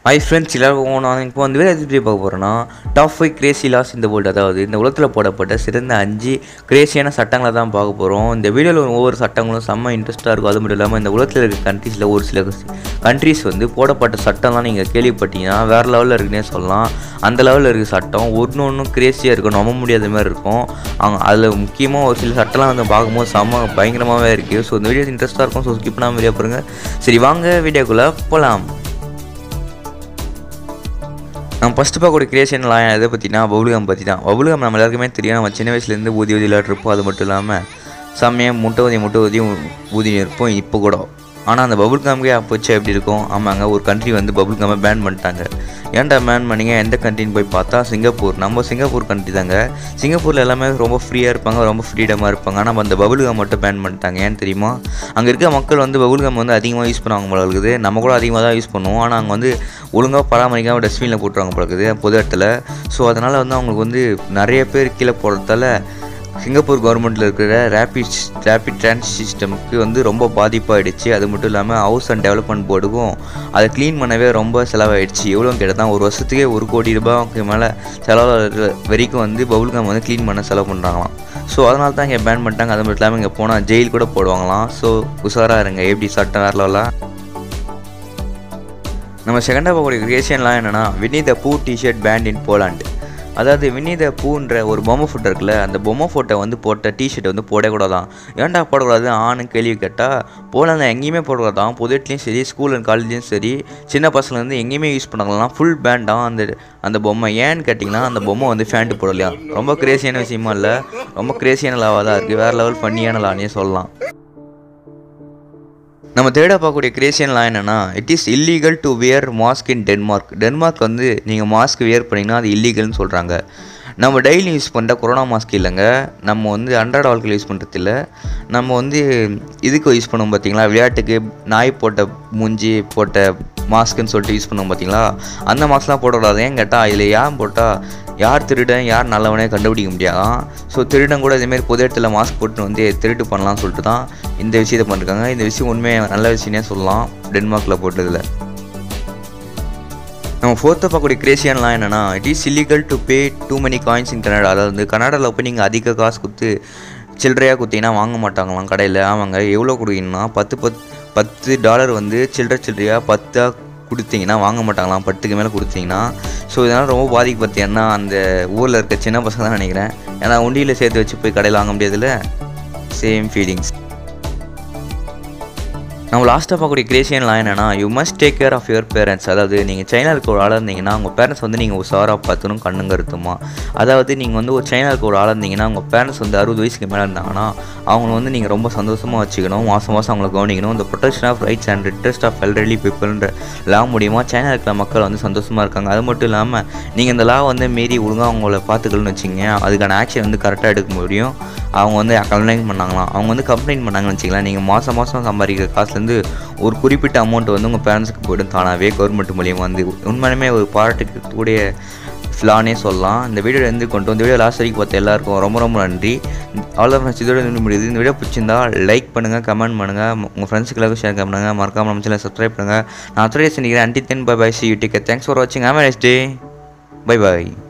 ஐ friends எல்லாருக்கும் நான் இப்போ வந்து வேறு எது பார்க்க போகிறேன்னா டாப் ஃபைவ் கிரேசி லாஸ் இந்த வேர்ல்டு அதாவது இந்த உலகத்தில் போடப்பட்ட சிறந்த அஞ்சு கிரேசியான சட்டங்களை தான் பார்க்க போகிறோம் இந்த வீடியோவில் ஒவ்வொரு சட்டங்களும் செம்ம இன்ட்ரெஸ்ட்டாக இருக்கும் அது மட்டும் இல்லாமல் இந்த உலகத்தில் இருக்க கண்ட்ரீஸில் ஒரு சில கண்ட்ரீஸ் வந்து போடப்பட்ட சட்டம்லாம் நீங்கள் கேள்விப்பட்டீங்கன்னா வேறு லெவலில் இருக்குன்னே சொல்லலாம் அந்த லெவலில் இருக்க சட்டம் ஒன்று ஒன்றும் கிரேசியாக இருக்கும் நம்ப முடியாத மாதிரி இருக்கும் அவங்க அதில் முக்கியமாக ஒரு சில சட்டம்லாம் வந்து பார்க்கும்போது செம்ம பயங்கரமாகவே இருக்குது ஸோ இந்த வீடியோ இன்ட்ரெஸ்ட்டாக இருக்கும் ஸோ ஸ்கிப் பண்ணாமல் வீடியோ பாருங்கள் சரி வாங்க வீடியோக்குள்ளே போகலாம் நம்ம ஃபஸ்ட்டு பார்க்கக்கூடிய கிரியேஷன் லாயம் எதை பற்றினா பபுல்கம் பற்றி தான் பபுல்கம் நம்ம எல்லாருக்குமே தெரியும் நம்ம சின்ன வயசுலேருந்து ஊதி ஊதி விளையாடுறப்போ அது மட்டும் இல்லாமல் செம்மையாக முட்டை ஊதி முட்டை ஊதி ஊதி இருப்போம் இப்போ கூட ஆனால் அந்த பபுள் காம்கே அப்போச்சு எப்படி இருக்கும் ஆமாங்க ஒரு கண்ட்ரி வந்து பபுள் காமை பேன் பண்ணிட்டாங்க ஏன்டா பேன் பண்ணீங்க எந்த கண்ட்ரின்னு போய் பார்த்தா சிங்கப்பூர் நம்ம சிங்கப்பூர் கண்ட்ரி தாங்க சிங்கப்பூரில் எல்லாமே ரொம்ப ஃப்ரீயாக இருப்பாங்க ரொம்ப ஃப்ரீடமாக இருப்பாங்க ஆனால் அந்த பபுள் கம் மட்டும் பேன் பண்ணிட்டாங்க ஏன்னு தெரியுமா அங்கே இருக்க மக்கள் வந்து பபுள் கம் வந்து அதிகமாக யூஸ் பண்ணுவாங்க போல இருக்குது நம்ம கூட அதிகமாக தான் யூஸ் பண்ணுவோம் ஆனால் அங்கே வந்து ஒழுங்காக பராமரிக்காமல் டஸ்ட்பினில் போட்டுருவாங்க போல இருக்குது பொது இடத்துல ஸோ அதனால் வந்து அவங்களுக்கு வந்து நிறைய பேர் கீழே போடுறதால சிங்கப்பூர் கவர்மெண்ட்டில் இருக்கிற ரேபிட் ரேபிட் டிரான்ஸ் சிஸ்டமுக்கு வந்து ரொம்ப பாதிப்பாகிடுச்சு அது மட்டும் இல்லாமல் ஹவுஸ் அண்ட் டெவலப்மெண்ட் போர்டுக்கும் அதை க்ளீன் பண்ணவே ரொம்ப செலவாயிடுச்சு எவ்வளோ கேட்டால் ஒரு வருஷத்துக்கே ஒரு கோடி ரூபாய்க்கு மேலே செலவு வரைக்கும் வந்து பபுல்கம் வந்து க்ளீன் பண்ண செலவு பண்ணுறாங்களாம் ஸோ அதனால தான் இங்கே பேன் பண்ணிட்டாங்க அது மட்டும் இல்லாமல் இங்கே போனால் ஜெயில் கூட போடுவாங்களாம் ஸோ உஷாராக இருங்க எப்படி சட்டம் வேற லெவலாக நம்ம செகண்டாக பார்க்கக்கூடிய கிரியேஷன்லாம் என்னென்னா வினி த பூ டிஷர்ட் பேண்ட் இன் போலாண்டு அதாவது வினி த பூன்ற ஒரு பொம்மை ஃபோட்டோ இருக்குல்ல அந்த பொம்மை ஃபோட்டோ வந்து போட்ட டிஷர்ட் வந்து போடக்கூடாதான் ஏன்டா போடக்கூடாது ஆணு கேள்வி கேட்டால் போலாண்டில் எங்கேயுமே போடக்கூடாதான் பொது இடத்துலையும் சரி ஸ்கூல் அண்ட் காலேஜ்லேயும் சரி சின்ன பசங்க வந்து எங்கேயுமே யூஸ் பண்ணலாம் ஃபுல் பேண்டாக அந்த அந்த பொம்மை ஏன்னு கேட்டிங்கன்னா அந்த பொம்மை வந்து ஃபேண்ட்டு போடலையா ரொம்ப கிரேசியான விஷயமா இல்லை ரொம்ப கிரேசியான லாவாக தான் இருக்குது வேறு லெவல் பண்ணியான லானே சொல்லலாம் நம்ம தேட பார்க்கக்கூடிய கிரேசியன் லா என்னென்னா it is illegal to wear mask in Denmark Denmark வந்து நீங்கள் மாஸ்க் வியர் பண்ணிங்கன்னா அது இல்லீகல்னு சொல்கிறாங்க நம்ம டெய்லி யூஸ் பண்ணுற கொரோனா மாஸ்க் இல்லைங்க நம்ம வந்து அன்றாட வாழ்க்கையில் யூஸ் பண்ணுறது இல்லை நம்ம வந்து இதுக்கு யூஸ் பண்ணுவோம் பார்த்தீங்களா விளையாட்டுக்கு நாய் போட்ட மூஞ்சி போட்ட மாஸ்க்குன்னு சொல்லிட்டு யூஸ் பண்ணுவோம் பார்த்தீங்களா அந்த மாஸ்க்லாம் போடக்கூடாது ஏன் கேட்டால் இதில் ஏன் போட்டால் யார் திருடன் யார் நல்லவனே கண்டுபிடிக்க முடியாதான் ஸோ திருடன் கூட இதேமாரி பொது இடத்துல மாஸ்க் போட்டு வந்து திருட்டு பண்ணலாம்னு சொல்லிட்டு தான் இந்த விஷயத்தை பண்ணிருக்காங்க இந்த விஷயம் உண்மையாக நல்ல விஷயமே சொல்லலாம் டென்மார்க்கில் போட்டதில் நம்ம ஃபோர்த்தை பார்க்கக்கூடிய கிரேசியன்லாம் என்னென்னா it is illegal to pay too many coins in Canada அதாவது வந்து கனடாவில் போய் நீங்கள் அதிக காசு கொடுத்து சில்லறையாக கொடுத்தீங்கன்னா வாங்க மாட்டாங்களாம் கடையில் ஆமாங்க எவ்வளோ கொடுக்கணும்னா பத்து பத் பத்து டாலர் வந்து சில்லறை சில்லறையாக பத்தாக கொடுத்தீங்கன்னா வாங்க மாட்டாங்களாம் பத்துக்கு மேலே கொடுத்தீங்கன்னா ஸோ இதனால் ரொம்ப பாதிக்கப்பட்டு ஏன்னா அந்த ஊரில் இருக்க சின்ன பசங்க தான் நினைக்கிறேன் ஏன்னா உண்டியில் சேர்த்து வச்சு போய் கடையில் வாங்க முடியாதுல்ல சேம் ஃபீலிங்ஸ் நம்ம லாஸ்ட்டாக பார்க்கக்கூடிய கிரேசியன்லாம் என்னென்னா you must take care of your parents அதாவது நீங்கள் சைனாவுக்கு ஒரு ஆளாக இருந்தீங்கன்னா உங்கள் பேரண்ட்ஸ் வந்து நீங்கள் உஷாராக பார்த்துணும் கண்ணுங்க கருத்துமா அதாவது நீங்கள் வந்து ஒரு சைனாவுக்கு ஒரு ஆளாக இருந்தீங்கன்னா உங்கள் பேரண்ட்ஸ் வந்து அறுபது வயசுக்கு மேலே இருந்தாங்கன்னா அவங்கள வந்து நீங்கள் ரொம்ப சந்தோஷமாக வச்சுக்கணும் மாதம் மாதம் அவங்கள கவனிக்கணும் இந்த protection of rights and interest of elderly பீப்புள்ன்ற லா மூலியமாக சைனா இருக்கிற மக்கள் வந்து சந்தோஷமாக இருக்காங்க அது மட்டும் இல்லாமல் நீங்கள் இந்த லா வந்து மீறி ஒழுங்காக அவங்கள பார்த்துக்கலன்னு வச்சிங்க அதுக்கான ஆக்ஷன் வந்து கரெக்டாக எடுக்க முடியும் அவங்க வந்து கம்ப்ளைண்ட் பண்ணாங்களாம் அவங்க வந்து கம்ப்ளைண்ட் பண்ணாங்கன்னு வச்சிக்கலாம் நீங்கள் மாதம் மாதம் சம்பாதிக்கிற காசுலேருந்து ஒரு குறிப்பிட்ட அமௌண்ட் வந்து உங்கள் பேரண்ட்ஸுக்கு போய்டும் தானாகவே கவர்மெண்ட் மூலியமாக வந்து உண்மையுமே ஒரு பாராட்டுக்கூடிய ஃப்ளானே சொல்லலாம் இந்த வீடியோ வந்து கொண்டு வந்து வீடியோ லாஸ்ட் வரைக்கும் பார்த்த எல்லாருக்கும் ரொம்ப ரொம்ப நன்றி அவ்வளோ ஃப்ரெண்ட்ஸ் இதோட வந்து முடியுது இந்த வீடியோ பிடிச்சிருந்தா லைக் பண்ணுங்கள் கமெண்ட் பண்ணுங்கள் உங்கள் ஃப்ரெண்ட்ஸுக்கு எல்லாருக்கும் ஷேர் பண்ணுங்கள் மறக்காமல் நம்ம சேனல் சப்ஸ்கிரைப் பண்ணுங்கள் நான் அத்தோடைய செஞ்சுக்கிறேன் and then bye bye see you take thanks for வாட்சிங் ஆமே நெக்ஸ்ட் டே பை பாய்